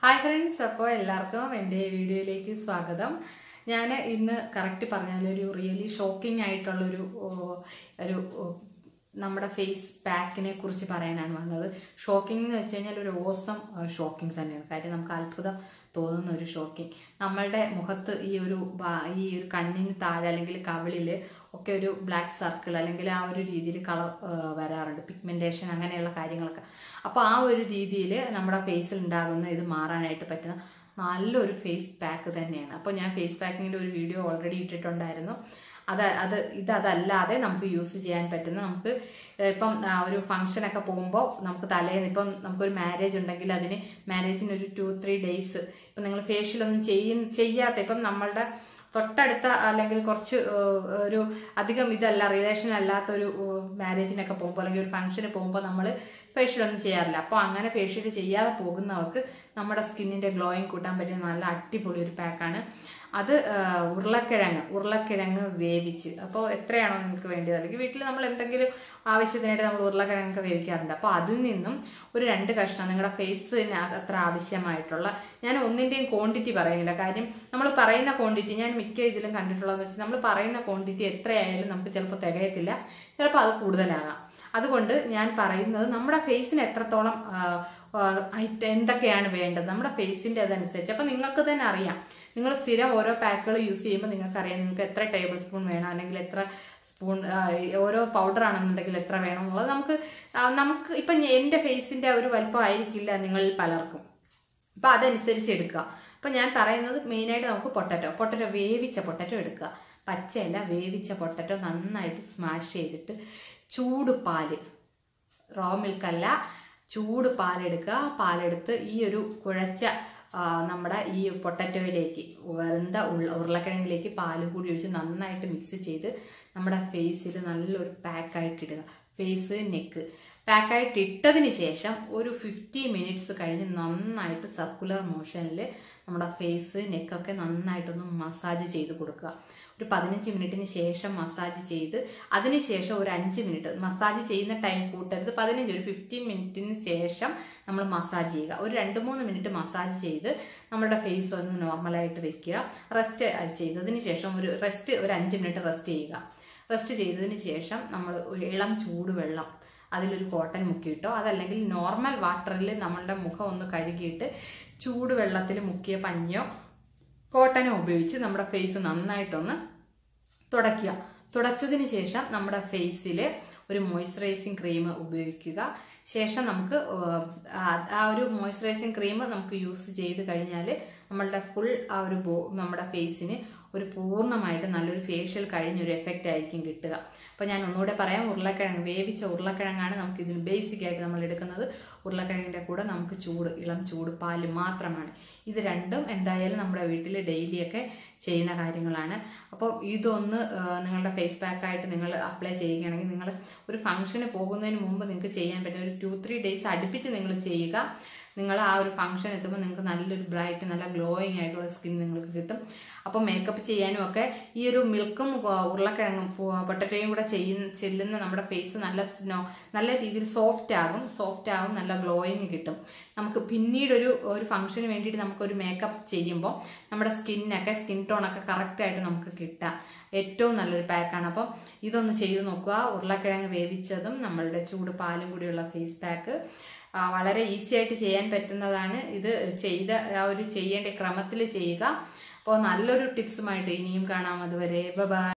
hi friends അപ്പോൾ എല്ലാവർക്കും എൻ്റെ വീഡിയോയിലേക്ക് സ്വാഗതം ഞാൻ ഇന്ന് കറക്റ്റ് പറഞ്ഞാൽ ഒരു റിയലി ഷോക്കിംഗ് ആയിട്ടുള്ളൊരു ഓ, ഒരു ഓ, നമ്മുടെ ഫേസ് പാക്കിനെ കുറിച്ച് പറയാനാണ് വന്നത് ഷോക്കിംഗ് എന്ന് വെച്ച് കഴിഞ്ഞാൽ ഒരു ഓസം ഷോക്കിംഗ് തന്നെയാണ് കാര്യം നമുക്ക് അത്ഭുതം തോന്നുന്ന ഒരു ഷോക്കിംഗ് നമ്മളുടെ മുഖത്ത് ഈ ഒരു ഭാ- ഈ ഒരു കണ്ണിന് താഴെ അല്ലെങ്കിൽ കവിളിൽ ഒക്കെ ഒരു ബ്ലാക്ക് സർക്കിൾ അല്ലെങ്കിൽ ആ ഒരു രീതിയിൽ കളർ വരാറുണ്ട് പിഗ്മെന്റേഷൻ അങ്ങനെയുള്ള കാര്യങ്ങളൊക്കെ അപ്പോൾ ആ ഒരു രീതിയിൽ നമ്മുടെ ഫേസിൽ ഉണ്ടാകുന്ന ഇത് മാറാനായിട്ട് പറ്റുന്ന നല്ലൊരു ഫേസ് പാക്ക് തന്നെയാണ് അപ്പോൾ ഞാൻ ഫേസ് പാക്കിങ്ങിൻ്റെ ഒരു വീഡിയോ ഓൾറെഡി ഇട്ടിട്ടുണ്ടായിരുന്നു അത് അത് ഇത് അതല്ലാതെ നമുക്ക് യൂസ് ചെയ്യാൻ പറ്റുന്ന നമുക്ക് ഇപ്പം ആ, ഒരു ഫംഗ്ഷനൊക്കെ പോകുമ്പോൾ നമുക്ക് തലേന്ന് ഇപ്പം നമുക്കൊരു മാരേജ് ഉണ്ടെങ്കിൽ അതിന് മാരേജിന് ഒരു ടു ത്രീ ഡേയ്സ് ഇപ്പം നിങ്ങൾ ഫേഷ്യലൊന്നും ചെയ്യ ചെയ്യാത്ത ഇപ്പം നമ്മളുടെ തൊട്ടടുത്ത അല്ലെങ്കിൽ കുറച്ച് ഏഹ്, ഒരു അധികം ഇതല്ല റിലേഷൻ അല്ലാത്ത ഒരു മാരേജിനൊക്കെ പോകുമ്പോൾ അല്ലെങ്കിൽ ഒരു ഫംഗ്ഷന് പോകുമ്പോൾ നമ്മൾ ഫേഷ്യൽ ഒന്നും ചെയ്യാറില്ല അപ്പോൾ അങ്ങനെ ഫേഷ്യൽ ചെയ്യാതെ പോകുന്നവർക്ക് നമ്മുടെ സ്കിന്നിന്റെ ഗ്ലോയിങ് കൂട്ടാൻ പറ്റിയ നല്ല അടിപൊളി ഒരു പാക്കാണ് അത് ഏഹ്, ഉരുളക്കിഴങ്ങ് ഉരുളക്കിഴങ്ങ് വേവിച്ച് അപ്പോൾ എത്രയാണോ നിങ്ങൾക്ക് വേണ്ടത് അല്ലെങ്കിൽ വീട്ടിൽ നമ്മൾ എന്തെങ്കിലും ആവശ്യത്തിനായിട്ട് നമ്മൾ ഉരുളക്കിഴങ്ങൊക്കെ വേവിക്കാറുണ്ട് അപ്പോൾ അതിൽ നിന്നും ഒരു രണ്ട് കഷ്ണം നിങ്ങളുടെ ഫേസിന് അത്ര ആവശ്യമായിട്ടുള്ള ഞാൻ ഒന്നിൻ്റെയും ക്വാണ്ടിറ്റി പറയുന്നില്ല കാര്യം നമ്മൾ പറയുന്ന ക്വാണ്ടിറ്റി ഞാൻ മിക്ക ഇതിലും കണ്ടിട്ടുള്ളതെന്ന് വെച്ചാൽ നമ്മൾ പറയുന്ന ക്വാണ്ടിറ്റി എത്രയായാലും നമുക്ക് ചിലപ്പോൾ തികയത്തില്ല ചിലപ്പോൾ അത് കൂടുതലാകാം അതുകൊണ്ട് ഞാൻ പറയുന്നത് നമ്മുടെ ഫേസിന് എത്രത്തോളം ആ, ആ, ഐറ്റ- എന്തൊക്കെയാണ് വേണ്ടത് നമ്മുടെ ഫേസിന്റെ അതനുസരിച്ച് അപ്പൊ നിങ്ങൾക്ക് തന്നെ അറിയാം നിങ്ങൾ സ്ഥിരം ഓരോ പാക്കുകൾ യൂസ് ചെയ്യുമ്പോൾ നിങ്ങൾക്ക് അറിയാം നിങ്ങൾക്ക് എത്ര ടേബിൾ സ്പൂൺ വേണം അല്ലെങ്കിൽ എത്ര സ്പൂൺ ആ, ഓരോ പൗഡർ ആണെന്നുണ്ടെങ്കിൽ എത്ര വേണം എന്നുള്ളത് നമുക്ക് ആ, നമുക്ക് ഇപ്പൊ എന്റെ ഫേസിന്റെ ഒരു വലിപ്പം ആയിരിക്കില്ല നിങ്ങളിൽ പലർക്കും അപ്പൊ അതനുസരിച്ച് എടുക്കുക അപ്പൊ ഞാൻ പറയുന്നത് മെയിനായിട്ട് നമുക്ക് പൊട്ടറ്റോ പൊട്ടറ്റോ വേവിച്ച പൊട്ടറ്റോ എടുക്കുക പച്ചയല്ല വേവിച്ച പൊട്ടറ്റോ നന്നായിട്ട് സ്മാഷ് ചെയ്തിട്ട് ചൂട് പാല് റോ മിൽക്ക് അല്ല ചൂട് പാലെടുക്കുക പാലെടുത്ത് ഈ ഒരു കുഴച്ച ആ, നമ്മുടെ ഈ പൊട്ടറ്റോയിലേക്ക് വെന്ത ഉള്ള ഉരുളക്കിഴങ്ങിലേക്ക് പാല് കൂടി ഒഴിച്ച് നന്നായിട്ട് മിക്സ് ചെയ്ത് നമ്മുടെ ഫേസിൽ നല്ലൊരു പാക്കായിട്ട് ഇടുക ഫേസ് നെക്ക് പാക്കായിട്ട് ഇട്ടതിന് ശേഷം ഒരു ഫിഫ്റ്റി മിനിറ്റ്സ് കഴിഞ്ഞ് നന്നായിട്ട് സർക്കുലർ മോഷനിൽ നമ്മുടെ ഫേസ് നെക്കൊക്കെ നന്നായിട്ടൊന്ന് മസാജ് ചെയ്ത് കൊടുക്കുക ഒരു പതിനഞ്ച് മിനിറ്റിന് ശേഷം മസാജ് ചെയ്ത് അതിനുശേഷം ഒരു അഞ്ച് മിനിറ്റ് മസാജ് ചെയ്യുന്ന ടൈം കൂട്ടരുത് പതിനഞ്ച് ഒരു ഫിഫ്റ്റീൻ മിനിറ്റിന് ശേഷം നമ്മൾ മസാജ് ചെയ്യുക ഒരു രണ്ട് മൂന്ന് മിനിറ്റ് മസാജ് ചെയ്ത് നമ്മുടെ ഫേസ് ഒന്ന് നോർമലായിട്ട് വെക്കുക റെസ്റ്റ് ചെയ്തതിന് ശേഷം ഒരു റെസ്റ്റ് ഒരു അഞ്ച് മിനിറ്റ് റെസ്റ്റ് ചെയ്യുക റെസ്റ്റ് ചെയ്തതിന് ശേഷം നമ്മൾ ഒരു ഇളം ചൂടുവെള്ളം അതിലൊരു കോട്ടൺ മുക്കിയിട്ടോ അതല്ലെങ്കിൽ നോർമൽ വാട്ടറിൽ നമ്മളുടെ മുഖം ഒന്ന് കഴുകിയിട്ട് ചൂടുവെള്ളത്തിൽ മുക്കിയ പഞ്ഞോ കോട്ടനോ ഉപയോഗിച്ച് നമ്മുടെ ഫേസ് നന്നായിട്ടൊന്ന് തുടയ്ക്കുക തുടച്ചതിന് ശേഷം നമ്മുടെ ഫേസിൽ ഒരു മോയ്സ്ചറൈസിങ് ക്രീം ഉപയോഗിക്കുക ശേഷം നമുക്ക് ഏഹ്, ആ- ആ ഒരു മോയ്സ്ചറൈസിങ് ക്രീം നമുക്ക് യൂസ് ചെയ്ത് കഴിഞ്ഞാൽ നമ്മളുടെ ഫുൾ ആ ഒരു ബോ- നമ്മുടെ ഫേസിന് ഒരു പൂർണ്ണമായിട്ട് നല്ലൊരു ഫേഷ്യൽ കഴിഞ്ഞൊരു എഫക്റ്റ് ആയിരിക്കും കിട്ടുക അപ്പോൾ ഞാൻ ഒന്നുകൂടെ പറയാം ഉരുളക്കിഴങ്ങ് വേവിച്ച ഉരുളക്കിഴങ്ങാണ് നമുക്ക് ഇതിന് ബേസിക് ആയിട്ട് നമ്മൾ എടുക്കുന്നത് ഉരുളക്കിഴങ്ങിൻ്റെ കൂടെ നമുക്ക് ചൂട് ഇളം ചൂട് പാല് മാത്രമാണ് ഇത് രണ്ടും എന്തായാലും നമ്മുടെ വീട്ടിൽ ഡെയിലിയൊക്കെ ചെയ്യുന്ന കാര്യങ്ങളാണ് അപ്പോൾ ഇതൊന്ന് ആ, നിങ്ങളുടെ ഫേസ് പാക്കായിട്ട് നിങ്ങൾ അപ്ലൈ ചെയ്യുകയാണെങ്കിൽ നിങ്ങൾ ഒരു ഫംഗ്ഷന് പോകുന്നതിന് മുമ്പ് നിങ്ങൾക്ക് ചെയ്യാൻ പറ്റുന്ന ഒരു ടു ത്രീ ഡേയ്സ് അടുപ്പിച്ച് നിങ്ങൾ ചെയ്യുക നിങ്ങൾ ആ ഒരു ഫംഗ്ഷൻ എത്തുമ്പോൾ നിങ്ങൾക്ക് നല്ലൊരു ബ്രൈറ്റ് നല്ല ഗ്ലോയിങ് ആയിട്ടുള്ള സ്കിൻ നിങ്ങൾക്ക് കിട്ടും അപ്പോൾ മേക്കപ്പ് ചെയ്യാനും ഒക്കെ ഈ ഒരു മിൽക്കും ആ, ഉരുളക്കിഴങ്ങും പു- പൊട്ടറ്റോയും കൂടെ ചെയ്യുന്ന ചെല്ലുന്ന നമ്മുടെ ഫേസ് നല്ല സ്നോ നല്ല രീതിയിൽ സോഫ്റ്റ് ആകും സോഫ്റ്റ് ആകും നല്ല ഗ്ലോയിങ് കിട്ടും നമുക്ക് പിന്നീട് ഒരു ഒരു ഫംഗ്ഷന് വേണ്ടിയിട്ട് നമുക്കൊരു മേക്കപ്പ് ചെയ്യുമ്പോൾ നമ്മുടെ സ്കിന്നൊക്കെ സ്കിൻ ടോണൊക്കെ കറക്റ്റായിട്ട് നമുക്ക് കിട്ടാം ഏറ്റവും നല്ലൊരു പാക്കാണ് അപ്പം ഇതൊന്ന് ചെയ്ത് നോക്കുക ഉരുളക്കിഴങ്ങ് വേവിച്ചതും നമ്മളുടെ ചൂട് പാലും കൂടിയുള്ള ഫേസ് പാക്ക് ആ, വളരെ ഈസി ആയിട്ട് ചെയ്യാൻ പറ്റുന്നതാണ് ഇത് ചെയ്ത ആ ഒരു ചെയ്യേണ്ട ക്രമത്തിൽ ചെയ്യുക അപ്പോൾ നല്ലൊരു ടിപ്സുമായിട്ട് ഇനിയും കാണാം അതുവരെ ബൈ